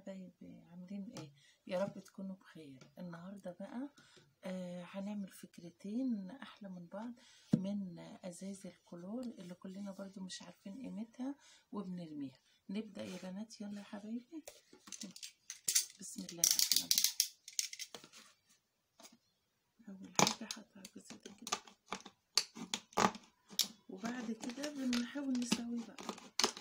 حبايبي عاملين ايه يا رب تكونوا بخير النهارده بقى آه هنعمل فكرتين احلى من بعض من ازاز الكلور اللي كلنا برضو مش عارفين قيمتها وبنرميها نبدا يا بنات يلا يا حبايبي بسم الله الرحمن الرحيم اول حاجه هقطع بسيطه كده وبعد كده بنحاول نسويه بقى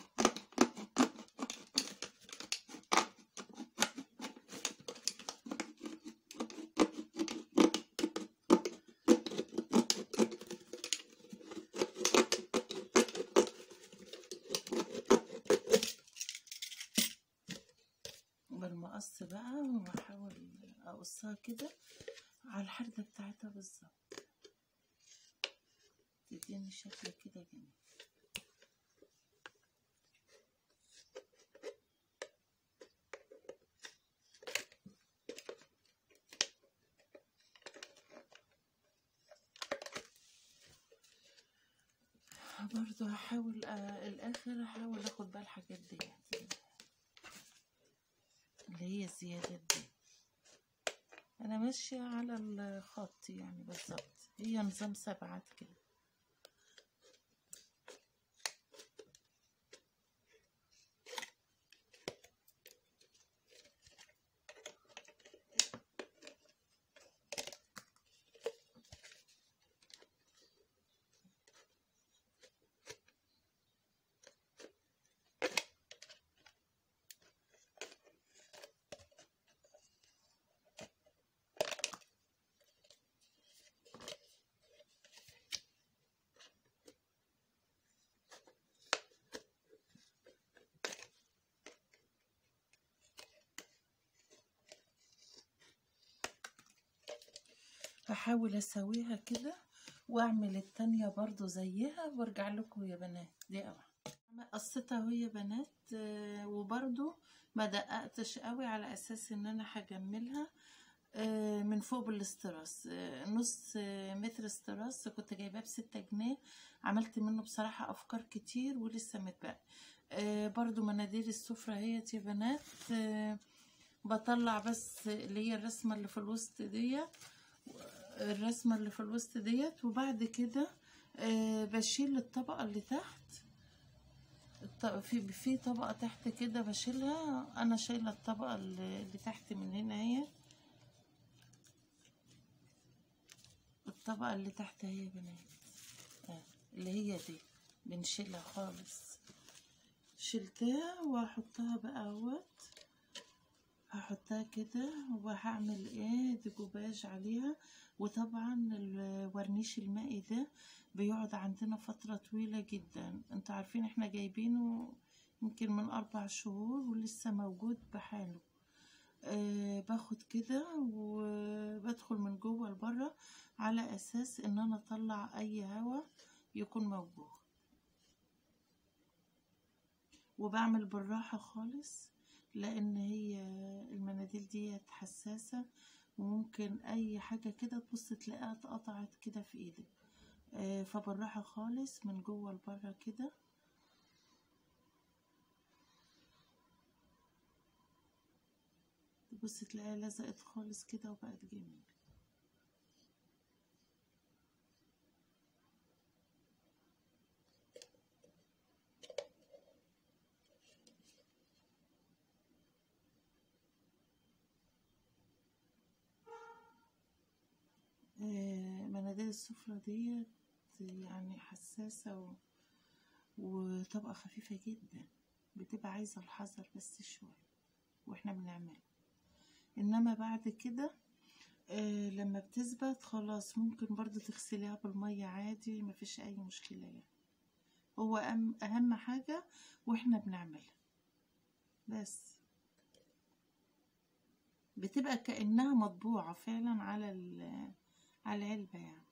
بالمقص بقى واحاول اقصها كده على الحردة بتاعتها بالظبط تديني شكل كده جميل برضو هحاول آه الاخر هحاول اخد بقى الحاجات دي اللي هي الزيادات دي انا ماشية على الخط يعني بالظبط هي نظام سبعات كده هحاول اسويها كده واعمل التانية برضو زيها وارجع لكم يا بنات دي اوعى قصتها اهو يا بنات آه وبرضو ما دققتش قوي على اساس ان انا هجملها آه من فوق بالاستراس آه نص متر استراس كنت جايباه بستة جنيه عملت منه بصراحة افكار كتير ولسه متبقى برضو مناديل السفرة اهيت يا بنات بطلع بس اللي هي الرسمة اللي في الوسط ديت الرسمة اللي في الوسط ديت وبعد كده آه بشيل الطبقة اللي تحت في في طبقة تحت كده بشيلها انا شايلة الطبقة اللي تحت من هنا اهي الطبقة اللي تحت اهي يا بنات آه اللي هي دي بنشيلها خالص شلتها وهحطها بقى اهوت هحطها كده وهعمل ايه ديكوباج عليها وطبعا الورنيش المائي ده بيقعد عندنا فترة طويلة جدا انتوا عارفين احنا جايبينه يمكن من اربع شهور ولسه موجود بحاله أه باخد كده وبدخل من جوه لبره على اساس ان انا اطلع اي هوا يكون موجود وبعمل بالراحة خالص لان هي المناديل دي حساسة وممكن اي حاجة كده تبص تلاقيها اتقطعت كده في ايدك آه فبالراحة خالص من جوه لبره كده تبص تلاقيها لزقت خالص كده وبقت جميلة مناديل السفرة ديت يعني حساسة و... وطبقة خفيفة جدا بتبقى عايزة الحذر بس شوية واحنا بنعملها انما بعد كده آه لما بتثبت خلاص ممكن برضو تغسليها بالمية عادي مفيش اي مشكلة يعني هو أهم, اهم حاجة واحنا بنعملها بس بتبقى كأنها مطبوعة فعلا على على العلبة يعني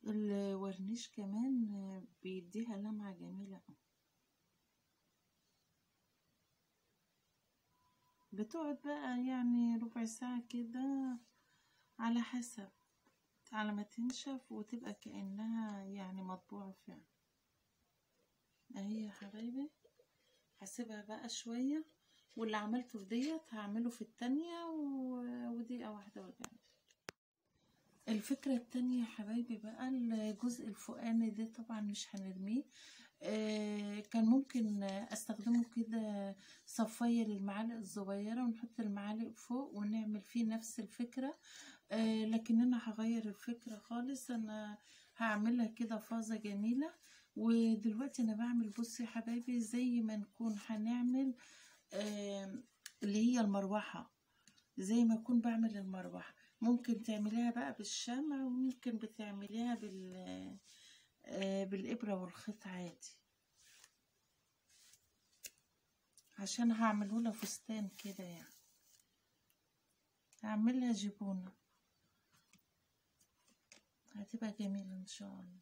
الورنيش كمان آه، بيديها لمعة جميلة أوي. بتقعد بقى يعني ربع ساعة كده على حسب على ما تنشف وتبقى كأنها يعني مطبوعة فعلا اهي يا حبايبي هسيبها بقى شوية واللي عملته في ديت هعمله في التانية و- ودقيقة واحدة وارجع الفكرة التانية يا حبايبي بقى الجزء الفوقاني ده طبعا مش هنرميه آه، كان ممكن استخدمه كده صفاية للمعالق الصغيرة ونحط المعالق فوق ونعمل فيه نفس الفكرة آه، لكن انا هغير الفكرة خالص انا هعملها كده فازة جميلة ودلوقتي انا بعمل بصي يا حبايبي زي ما نكون هنعمل آم، اللي هي المروحة زي ما اكون بعمل المروحة ممكن تعمليها بقى بالشمع وممكن بتعمليها بال آه، بالإبرة والخيط عادي عشان هعمله لها فستان كده يعني هعملها جبونة هتبقى جميلة ان شاء الله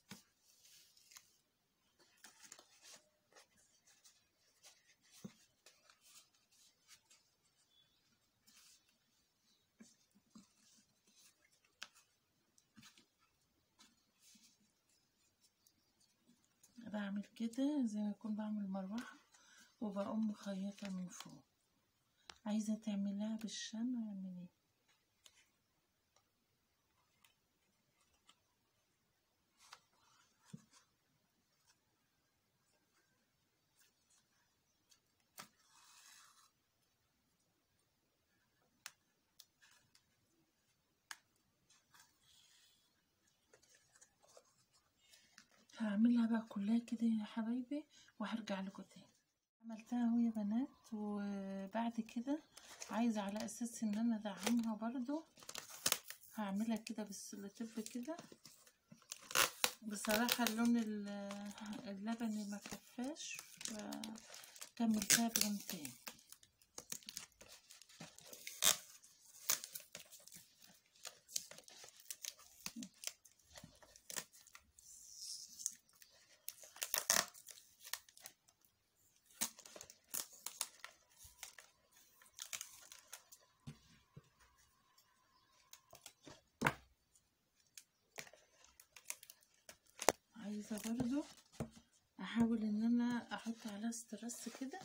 بعمل كده زي ما اكون بعمل مروحة وبقوم مخيطة من فوق عايزة تعملها بالشمع اعمليها هعملها بقى كلها كده يا حبايبي وهرجع لكم تاني عملتها اهو يا بنات وبعد كده عايزة على اساس ان انا ادعمها برضو هعملها كده بالسلوتيب كده بصراحة اللون ال- اللبني ما كفاش فكملتها بلون تاني عايزة برضو احاول ان انا احط عليها استرس كده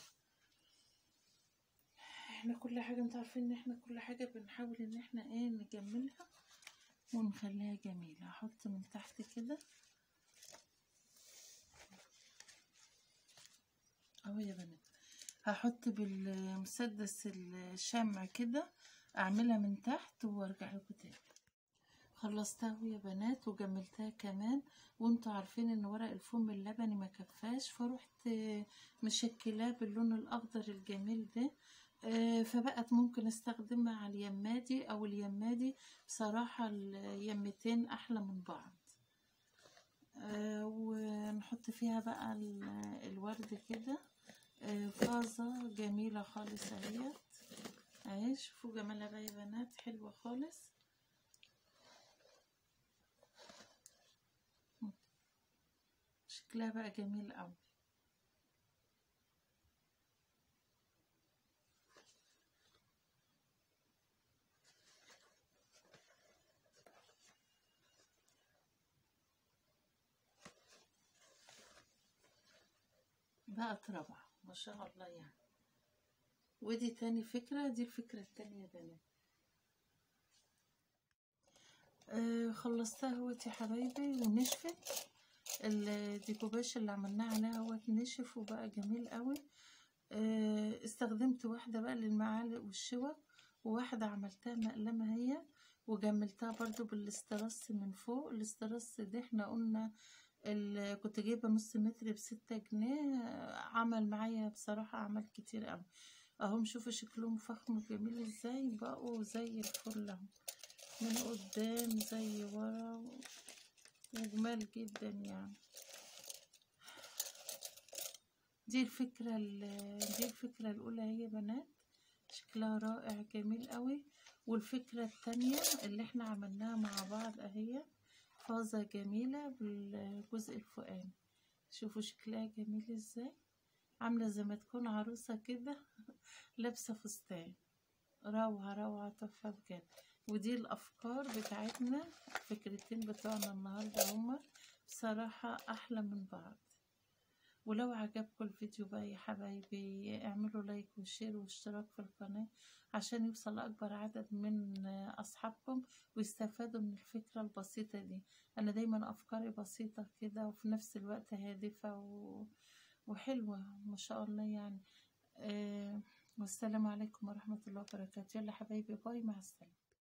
احنا كل حاجة انتوا عارفين ان احنا كل حاجة بنحاول ان احنا ايه نجملها ونخليها جميلة احط من تحت كده اهو يا بنات هحط بالمسدس الشمع كده اعملها من تحت وارجع لكم تاني خلصتها اهو يا بنات وجملتها كمان وانتوا عارفين ان ورق الفوم اللبني ما كفاش فروحت مشكلاه باللون الاخضر الجميل ده آه، فبقت ممكن استخدمها على اليمادي او اليمادي بصراحة اليمتين احلى من بعض آه، ونحط فيها بقى ال- الورد كده آه، فازة جميلة خالص اهيت اهي شوفوا جمالها بقى يا بنات حلوة خالص شكلها بقى جميل قوي بقت روعة ما شاء الله يعني ودي تاني فكرة دي الفكرة التانية يا بنات آه خلصتها اهوت يا حبايبي ونشفت الديكوباش اللي عملناه عليها اهوت نشف وبقى جميل قوي آه استخدمت واحدة بقى للمعالق والشوك وواحدة عملتها مقلمة هي وجملتها برضو بالاسترس من فوق الاسترس ده احنا قلنا ال- كنت جايبة نص متر بستة جنيه آه، عمل معايا بصراحة عمل كتير قوي اهم شوفوا شكلهم فخم وجميل ازاي بقوا زي الفل اهو من قدام زي ورا و- وجمال جدا يعني دي الفكرة ال- دي الفكرة الأولى هي بنات شكلها رائع جميل قوي والفكرة التانية اللي احنا عملناها مع بعض اهي فازة جميلة بالجزء الفوقاني شوفوا شكلها جميل ازاي عاملة زي ما تكون عروسة كده لابسة فستان روعة روعة تحفة بجد ودي الأفكار بتاعتنا الفكرتين بتوعنا النهاردة هما بصراحة أحلى من بعض ولو عجبكم الفيديو بقى يا حبايبي اعملوا لايك وشير واشتراك في القناة عشان يوصل لأكبر عدد من أصحابكم ويستفادوا من الفكرة البسيطة دي أنا دايما أفكاري بسيطة كده وفي نفس الوقت هادفة و... وحلوة ما شاء الله يعني أه والسلام عليكم ورحمة الله وبركاته يلا حبايبي باي مع السلامة